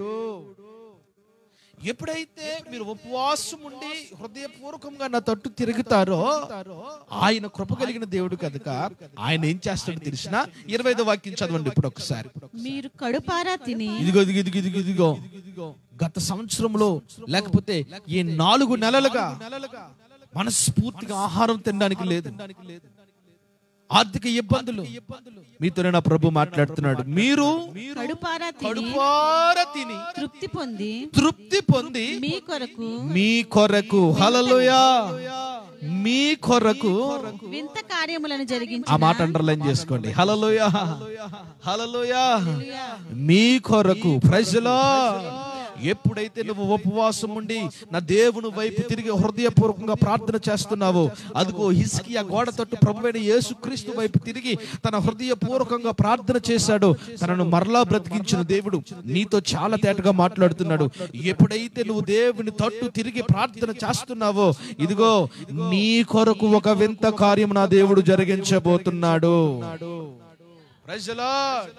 ఎప్పుడైతే మీరు ఉపవాసం ఉండి హృదయపూర్వకంగా నా తట్టు తిరుగుతారో ఆయన కృప కలిగిన దేవుడు కనుక ఆయన ఏం చేస్తాడో తెలిసిన ఇరవై ఐదో వాక్యం చదవండి ఇప్పుడు ఒకసారి మీరు కడుపారా తిని ఇదిగో ఇదిగో ఇదిగో ఇదిగో ఇదిగో గత సంవత్సరంలో లేకపోతే ఈ నాలుగు నెలలుగా మనస్ఫూర్తిగా ఆహారం తినడానికి లేదు ఆర్థిక ఇబ్బందులు మీతోనే నా ప్రభు మాట్లాడుతున్నాడు మీరు కడుపారా తిని కడుపార తిని తృప్తి పొంది తృప్తి పొంది మీ కొరకు మీ కొరకు హలలుయా మీ కొరకు వింత కార్యములను జరిగించి ఆ మాట అండర్లైన్ చేసుకోండి హలలోయ హలలోయ మీ కొరకు ప్రజలో ఎప్పుడైతే నువ్వు ఉపవాసం ఉండి నా దేవుని వైపు తిరిగి హృదయపూర్వకంగా ప్రార్థన చేస్తున్నావో అదిగో హిస్కియా గోడ తట్టు ప్రభువైన యేసుక్రీస్తు వైపు తిరిగి తన హృదయపూర్వకంగా ప్రార్థన చేశాడో తనను మరలా బ్రతికించిన దేవుడు నీతో చాలా తేటగా మాట్లాడుతున్నాడు ఎప్పుడైతే నువ్వు దేవుని తట్టు తిరిగి ప్రార్థన చేస్తున్నావో ఇదిగో నీ కొరకు ఒక వింత కార్యం నా దేవుడు జరిగించబోతున్నాడు Praise the Lord.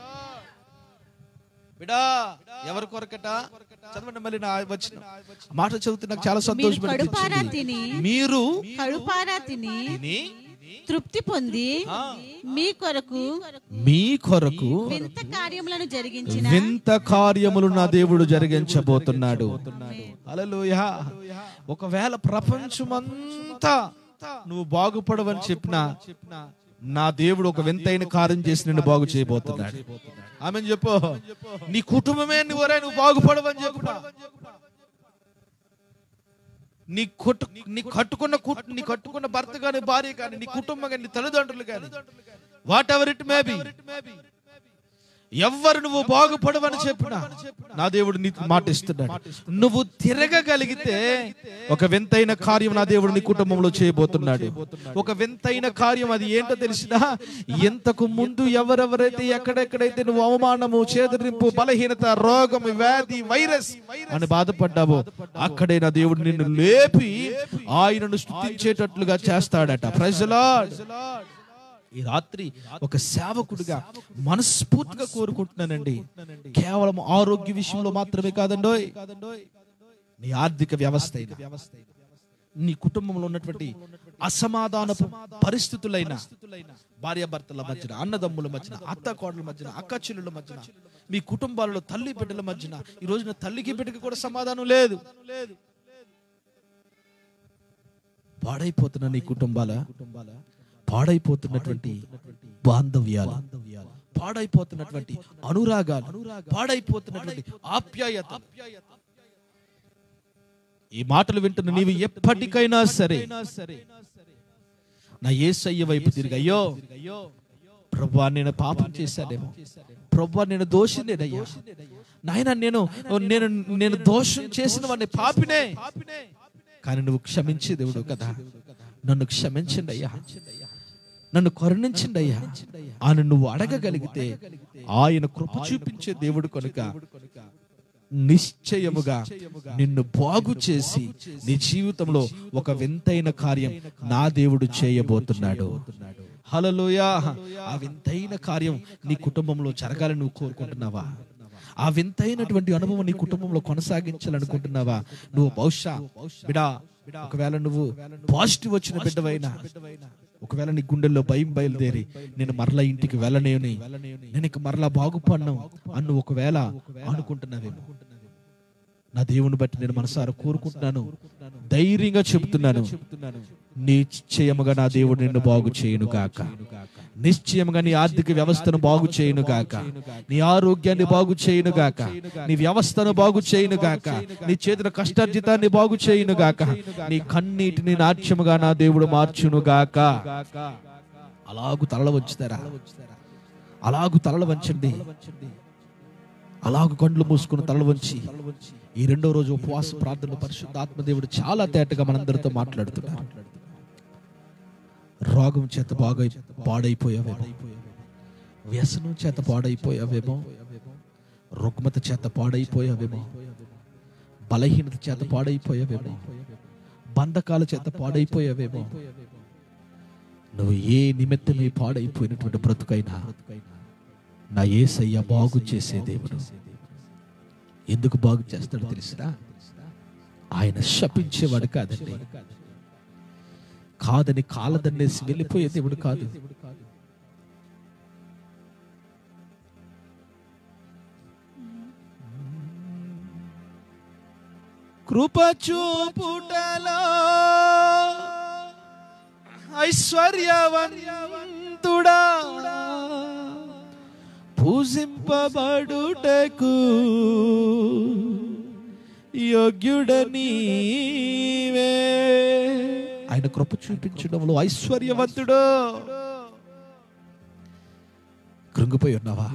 బిడా ఎవరి కొరకట చదవండి మళ్ళీ నా వచ్చిన మాట చదివితే నాకు చాలా మీరు కడుపారా సంతోషం తిని మీరు కడుపారా తిని తిని తృప్తి పొంది మీ కొరకు మీ కొరకు వింత కార్యములను జరిగించిన వింత కార్యములు నా దేవుడు జరిగించబోతున్నాడు హల్లెలూయా ఒకవేళ ప్రపంచమంతా నువ్వు బాగుపడవని చెప్పినా నా దేవుడు ఒక వింతైన కార్యం చేసి నిన్ను బాగు చేయబోతున్నాడు ఆమె చెప్పు నీ కుటుంబమే నువ్వరే నువ్వు బాగుపడవని చెప్పు నీ కొట్టు నీ కట్టుకున్న కుట్- నీ కట్టుకున్న భర్త కానీ భార్య కానీ నీ కుటుంబం కానీ నీ తల్లిదండ్రులు కానీ whatever it may be ఎవ్వరు నువ్వు బాగుపడవని చెప్పినా నా దేవుడు నీకు మాట ఇస్తున్నాడు నువ్వు తిరగగలిగితే ఒక వింతైన కార్యం నా దేవుడు నీ కుటుంబంలో చేయబోతున్నాడు ఒక వింతైన కార్యం అది ఏంటో తెలిసినా ఇంతకు ముందు ఎవరెవరైతే ఎక్కడెక్కడైతే నువ్వు అవమానము చేదరింపు బలహీనత రోగం వ్యాధి వైరస్ అని బాధపడ్డావో అక్కడే నా దేవుడు నిన్ను లేపి ఆయనను స్థుతించేటట్లుగా చేస్తాడట ప్రజలా ఈ రాత్రి ఒక సేవకుడిగా మనస్ఫూర్తిగా కోరుకుంటున్నానండి కేవలం ఆరోగ్య విషయంలో మాత్రమే కాదండోయ్ నీ ఆర్థిక వ్యవస్థ అయినా, నీ కుటుంబంలో ఉన్నటువంటి అసమాధానపు పరిస్థితులైన భార్యాభర్తల మధ్యన అన్నదమ్ముల మధ్యన అత్త కోడల మధ్యన అక్క చెల్లుల మధ్యన మీ కుటుంబాలలో తల్లి బిడ్డల మధ్యన ఈ రోజున తల్లికి బిడ్డకి కూడా సమాధానం లేదు పాడైపోతున్న నీ కుటుంబాల పాడైపోతున్నటువంటి బాంధవ్యాలు పాడైపోతున్నటువంటి అనురాగాలు పాడైపోతున్నటువంటి ఆప్యాయత ఈ మాటలు వింటున్న నీవు ఎప్పటికైనా సరే నా ఏసయ్య వైపు తిరిగి అయ్యో ప్రభా నేను పాపం చేశానేమో ప్రభా నేను దోషినేనయ్యా నాయన నేను నేను నేను దోషం చేసిన వాడిని పాపినే కానీ నువ్వు క్షమించే దేవుడు కదా నన్ను క్షమించండి అయ్యా నన్ను కరుణించండి అయ్యా ఆయన నువ్వు అడగగలిగితే ఆయన కృప చూపించే దేవుడు కనుక నిశ్చయముగా నిన్ను బాగు చేసి నీ జీవితంలో ఒక వింతైన కార్యం నా దేవుడు చేయబోతున్నాడు హలలోయా ఆ వింతైన కార్యం నీ కుటుంబంలో జరగాలని నువ్వు కోరుకుంటున్నావా ఆ వింతైనటువంటి అనుభవం నీ కుటుంబంలో కొనసాగించాలనుకుంటున్నావా నువ్వు బహుశా బిడా ఒకవేళ నువ్వు పాజిటివ్ వచ్చిన బిడ్డవైనా ఒకవేళ నీ గుండెల్లో భయం బయలుదేరి నేను మరలా ఇంటికి వెళ్ళనేని నేను ఇక మరలా బాగుపడను అన్ను ఒకవేళ అనుకుంటున్నావేమో నా దేవుని బట్టి నేను మనసారా కోరుకుంటున్నాను ధైర్యంగా చెబుతున్నాను నిశ్చయముగా నా దేవుడు నిన్ను బాగు చేయను గాక నిశ్చయముగా నీ ఆర్థిక వ్యవస్థను బాగు చేయను గాక నీ ఆరోగ్యాన్ని బాగు చేయను గాక నీ వ్యవస్థను బాగు చేయను గాక నీ చేతుల కష్టార్జితాన్ని బాగు చేయను గాక నీ కన్నీటిని నాట్యముగా నా దేవుడు మార్చును గాక అలాగు తలలు వంచుతారా అలాగు తలలు వంచండి అలాగు కండ్లు మూసుకుని తలలు వంచి ఈ రెండో రోజు ఉపవాస ప్రార్థన పరిశుద్ధ దేవుడు చాలా తేటగా మనందరితో మాట్లాడుతున్నారు రోగం చేత బాగా పాడైపోయావేమో వ్యసనం చేత పాడైపోయావేమో రుగ్మత చేత పాడైపోయావేమో బలహీనత చేత పాడైపోయావేమో బంధకాల చేత పాడైపోయావేమో నువ్వు ఏ నిమిత్తమే పాడైపోయినటువంటి బ్రతుకైనా నా ఏసయ్య బాగు చేసే దేవుడు ఎందుకు బాగు చేస్తాడో తెలిసినా ఆయన శపించేవాడు కాదండి కాదని కాలదన్నేసి వెళ్ళిపోయే దేవుడు కాదు కృప చూపుటలో ఐశ్వర్యవంతుడా పూజింపబడుటకు యోగ్యుడ నీవే ఆయన కృప చూపించడంలో ఐశ్వర్యవంతుడు కృంగిపోయి ఉన్నావా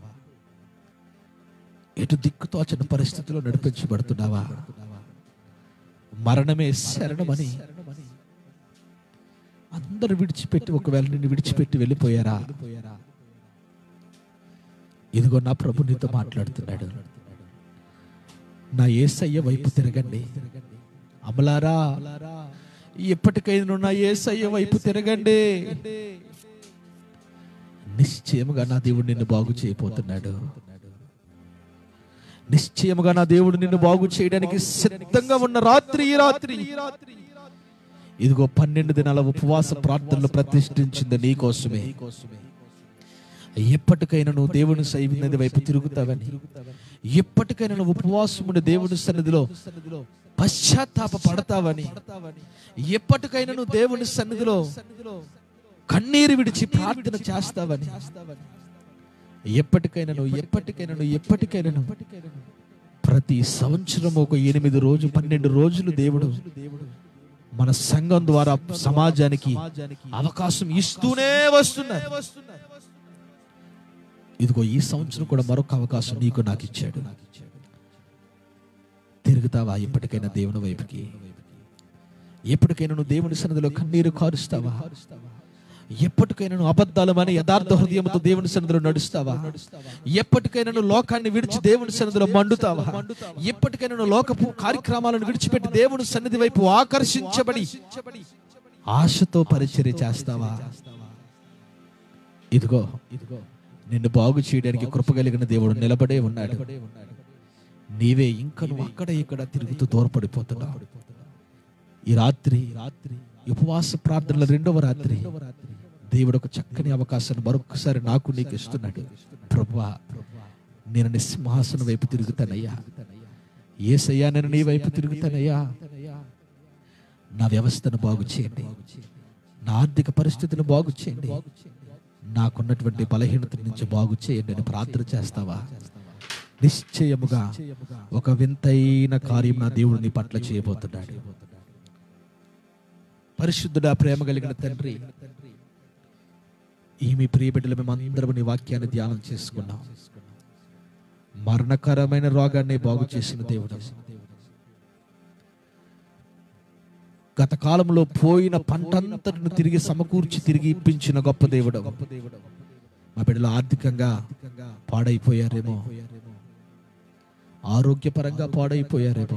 ఎటు దిక్కుతోచన పరిస్థితిలో నడిపించబడుతున్నావా మరణమే శరణమని అందరు విడిచిపెట్టి ఒకవేళ నిన్ను విడిచిపెట్టి వెళ్ళిపోయారా ఇదిగో నా ప్రభు నీతో మాట్లాడుతున్నాడు నా ఏసయ్య వైపు తిరగండి అమలారా ఎప్పటికైనా నా ఏసయ్య వైపు తిరగండి నిశ్చయముగా నా దేవుడు నిన్ను బాగు చేయబోతున్నాడు నిశ్చయముగా నా దేవుడు నిన్ను బాగు చేయడానికి సిద్ధంగా ఉన్న రాత్రి ఈ రాత్రి ఇదిగో పన్నెండు దినాల ఉపవాస ప్రార్థనలు ప్రతిష్ఠించింది నీ కోసమే ఎప్పటికైనా నువ్వు దేవుని సైన్యది వైపు తిరుగుతావని ఎప్పటికైనా నువ్వు ఉపవాసం ఉండి దేవుని సన్నిధిలో పశ్చాత్తాప పడతావని ఎప్పటికైనా నువ్వు దేవుని సన్నిధిలో కన్నీరు విడిచి ప్రార్థన చేస్తావని ఎప్పటికైనా నువ్వు ఎప్పటికైనా నువ్వు ఎప్పటికైనా నువ్వు ప్రతి సంవత్సరం ఒక ఎనిమిది రోజు పన్నెండు రోజులు దేవుడు మన సంఘం ద్వారా సమాజానికి అవకాశం ఇస్తూనే వస్తున్నారు ఇదిగో ఈ సంవత్సరం కూడా మరొక అవకాశం నీకు నాకు ఇచ్చాడు తిరుగుతావా ఎప్పటికైనా దేవుని వైపుకి ఎప్పటికైనా నువ్వు దేవుని సన్నిధిలో కన్నీరు కారుస్తావా ఎప్పటికైనా నువ్వు అబద్ధాలమని యథార్థ హృదయంతో దేవుని సన్నిధిలో నడుస్తావా ఎప్పటికైనా నువ్వు లోకాన్ని విడిచి దేవుని సన్నిధిలో మండుతావా ఎప్పటికైనా నువ్వు లోకపు కార్యక్రమాలను విడిచిపెట్టి దేవుని సన్నిధి వైపు ఆకర్షించబడి ఆశతో పరిచర్య చేస్తావా ఇదిగో ఇదిగో నిన్ను బాగు చేయడానికి కృప కలిగిన దేవుడు నిలబడే ఉన్నాడు నీవే ఇంకా నువ్వు అక్కడ ఇక్కడ తిరుగుతూ దూరపడిపోతున్నావు ఈ రాత్రి రాత్రి ఉపవాస ప్రార్థనల రెండవ రాత్రి దేవుడు ఒక చక్కని అవకాశాన్ని మరొకసారి నాకు నీకు ఇస్తున్నాడు ప్రభువా నేను నీ సింహాసనం వైపు తిరుగుతానయ్యా ఏసయ్యా నేను నీ వైపు తిరుగుతానయ్యా నా వ్యవస్థను బాగు చేయండి నా ఆర్థిక పరిస్థితిని బాగు చేయండి నాకున్నటువంటి బలహీనత నుంచి బాగు చేయండి అని ప్రార్థన చేస్తావా నిశ్చయముగా ఒక వింతైన కార్యం నా దేవుడు నీ పట్ల చేయబోతున్నాడు పరిశుద్ధుడా ప్రేమ కలిగిన తండ్రి ఈ మీ ప్రియ బిడ్డలు మేమందరం నీ వాక్యాన్ని ధ్యానం చేసుకున్నాం మరణకరమైన రోగాన్ని బాగు చేసిన దేవుడు గత కాలంలో పోయిన పంటంతటిని తిరిగి సమకూర్చి తిరిగి ఇప్పించిన గొప్ప దేవుడు మా బిడ్డలు ఆర్థికంగా పాడైపోయారేమో ఆరోగ్యపరంగా పాడైపోయారేమో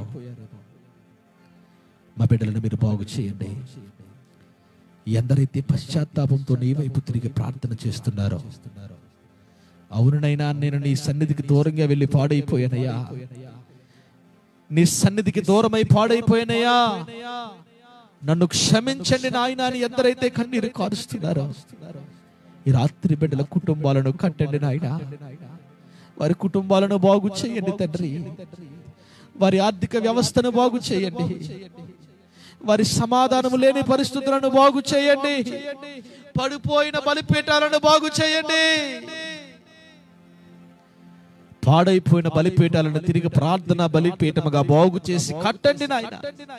మా బిడ్డలను మీరు బాగు చేయండి ఎందరైతే పశ్చాత్తాపంతో నీ వైపు తిరిగి ప్రార్థన చేస్తున్నారో అవునైనా నేను నీ సన్నిధికి దూరంగా వెళ్ళి పాడైపోయానయ్యా నీ సన్నిధికి దూరమై పాడైపోయానయ్యా నన్ను క్షమించండి నాయన అని ఎందరైతే కన్నీరు కారుస్తున్నారో ఈ రాత్రి బిడ్డల కుటుంబాలను కట్టండి నాయన వారి కుటుంబాలను బాగు చేయండి తండ్రి వారి ఆర్థిక వ్యవస్థను బాగు చేయండి వారి సమాధానం లేని పరిస్థితులను బాగు చేయండి పడిపోయిన బలిపీఠాలను బాగు చేయండి పాడైపోయిన బలిపీఠాలను తిరిగి ప్రార్థన బలిపీఠముగా బాగు చేసి కట్టండి నాయన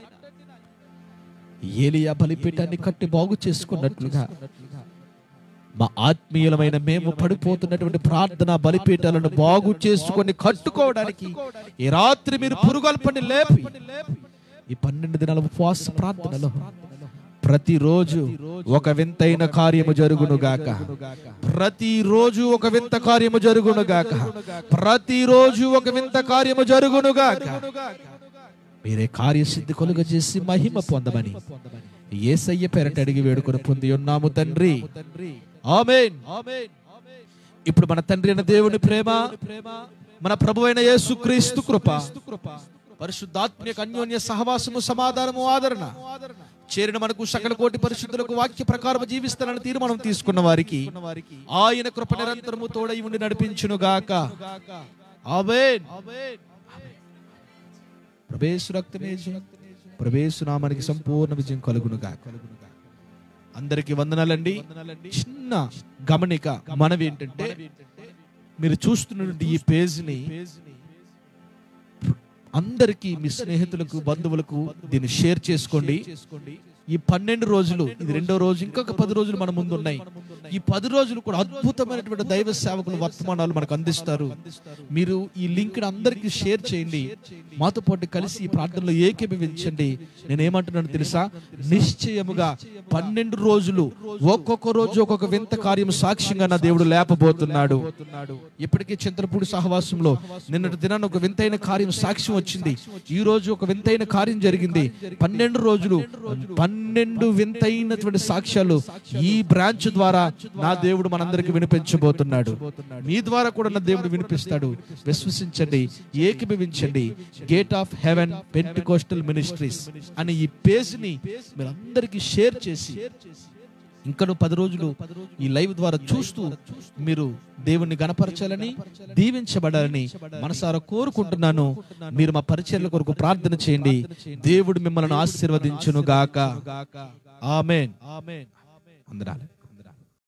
ఏలియా బలిపీఠాన్ని కట్టి బాగు చేసుకున్నట్లుగా మా ఆత్మీయులమైన మేము పడిపోతున్నటువంటి ప్రార్థన బలిపీఠాలను బాగు చేసుకొని కట్టుకోవడానికి ఈ రాత్రి మీరు పురుగల్పని లేపి ఈ పన్నెండు దినాల ఉపవాస ప్రార్థనలో ప్రతిరోజు ఒక వింతైన కార్యము జరుగునుగాక ప్రతిరోజు ఒక వింత కార్యము జరుగునుగాక ప్రతిరోజు ఒక వింత కార్యము జరుగునుగాక మీరే కార్యసిద్ధి కొలుగ చేసి మహిమ పొందమని ఏసయ్య పేరట అడిగి వేడుకొని పొంది ఉన్నాము తండ్రి ఆమేన్ ఇప్పుడు మన తండ్రి అయిన దేవుని ప్రేమ మన ప్రభు అయిన యేసు క్రీస్తు కృప పరిశుద్ధాత్మక అన్యోన్య సహవాసము సమాధానము ఆదరణ చేరిన మనకు సకల కోటి పరిశుద్ధులకు వాక్య ప్రకారం జీవిస్తానని తీర్మానం తీసుకున్న వారికి ఆయన కృప నిరంతరము తోడై ఉండి నడిపించును గాక ఆమేన్ ప్రభేసు రక్తమే జయం. ప్రభేసు నామానికి సంపూర్ణ విజయం కలుగును గాక అందరికి వందనాలండి చిన్న గమనిక మనవి ఏంటంటే మీరు చూస్తున్నటువంటి ఈ పేజ్ని అందరికీ మీ స్నేహితులకు బంధువులకు దీన్ని షేర్ చేసుకోండి ఈ పన్నెండు రోజులు ఇది రెండో రోజు ఇంకొక పది రోజులు మన ముందు ఉన్నాయి ఈ పది రోజులు కూడా అద్భుతమైనటువంటి దైవ సేవకులు వర్తమానాలు మనకు అందిస్తారు మీరు ఈ లింక్ అందరికీ షేర్ చేయండి మాతో పాటు కలిసి ఈ ప్రార్థనలో ఏకీభవించండి నేను ఏమంటున్నాను తెలుసా నిశ్చయముగా పన్నెండు రోజులు ఒక్కొక్క రోజు ఒక్కొక్క వింత కార్యం సాక్ష్యంగా నా దేవుడు లేపబోతున్నాడు ఇప్పటికే చింతలపూడి సహవాసంలో నిన్నటి దినాన్ని ఒక వింతైన కార్యం సాక్ష్యం వచ్చింది ఈ రోజు ఒక వింతైన కార్యం జరిగింది పన్నెండు రోజులు పన్నెండు వింతైనటువంటి సాక్ష్యాలు ఈ బ్రాంచ్ ద్వారా నా దేవుడు మనందరికి వినిపించబోతున్నాడు మీ ద్వారా కూడా నా దేవుడు వినిపిస్తాడు విశ్వసించండి ఏకీభవించండి gate of heaven Pentecostal ministries అని ఈ పేజ్ ని మీరందరికీ షేర్ చేసి ఇంకను పది రోజులు ఈ లైవ్ ద్వారా చూస్తూ మీరు దేవుణ్ణి గణపరచాలని దీవించబడాలని మనసారా కోరుకుంటున్నాను మీరు మా పరిచయాల కొరకు ప్రార్థన చేయండి దేవుడు మిమ్మల్ని ఆశీర్వదించును గాక ఆమెన్ అందరాలు